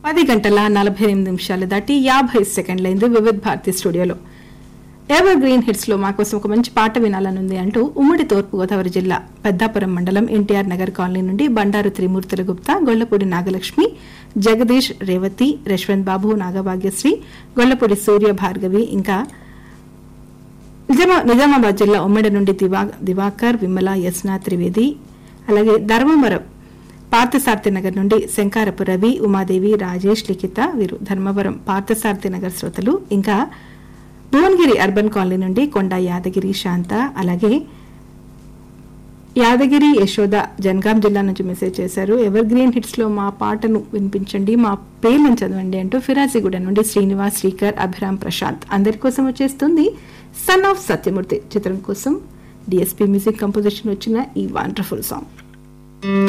పది గంటల నలభై ఎనిమిది నిమిషాలు దాటి యాభై సెకండ్లైంది వివిధ్ భారతి స్టూడియోలో ఎవర్ గ్రీన్ హిట్స్ లో మాకోసం ఒక మంచి పాట వినాలనుంది అంటూ ఉమ్మడి తూర్పు గోదావరి జిల్లా పెద్దాపురం మండలం ఎన్టీఆర్ నగర్ కాలనీ నుండి బండారు త్రిమూర్తుల గుప్తా గొల్లపూడి నాగలక్ష్మి జగదీష్ రేవతి యశ్వంత్ బాబు నాగభాగ్యశ్రీ గొల్లపూడి సూర్య భార్గవి ఇంకా నిజామా నిజామాబాద్ జిల్లా ఉమ్మడి నుండి దివా దివాకర్ విమల యస్నా త్రివేది అలాగే ధర్మవరం పార్థసారథి నగర్ నుండి శంకారపు రవి ఉమాదేవి రాజేష్ లిఖిత వీరు ధర్మవరం పార్థసారథి నగర్ శ్రోతలు ఇంకా భువనగిరి అర్బన్ కాలనీ నుండి కొండ యాదగిరి శాంత అలాగే యాదగిరి యశోద జనగాం జిల్లా నుంచి మెసేజ్ చేశారు ఎవర్ గ్రీన్ హిట్స్ లో మా పాటను వినిపించండి మా పేర్లను చదవండి అంటూ ఫిరాజిగూడ నుండి శ్రీనివాస్ శ్రీకర్ అభిరామ్ ప్రశాంత్ అందరి కోసం వచ్చేస్తుంది సన్ ఆఫ్ సత్యమూర్తి చిత్రం కోసం డిఎస్పీ మ్యూజిక్ కంపోజిషన్ వచ్చిన ఈ వండర్ఫుల్ సాంగ్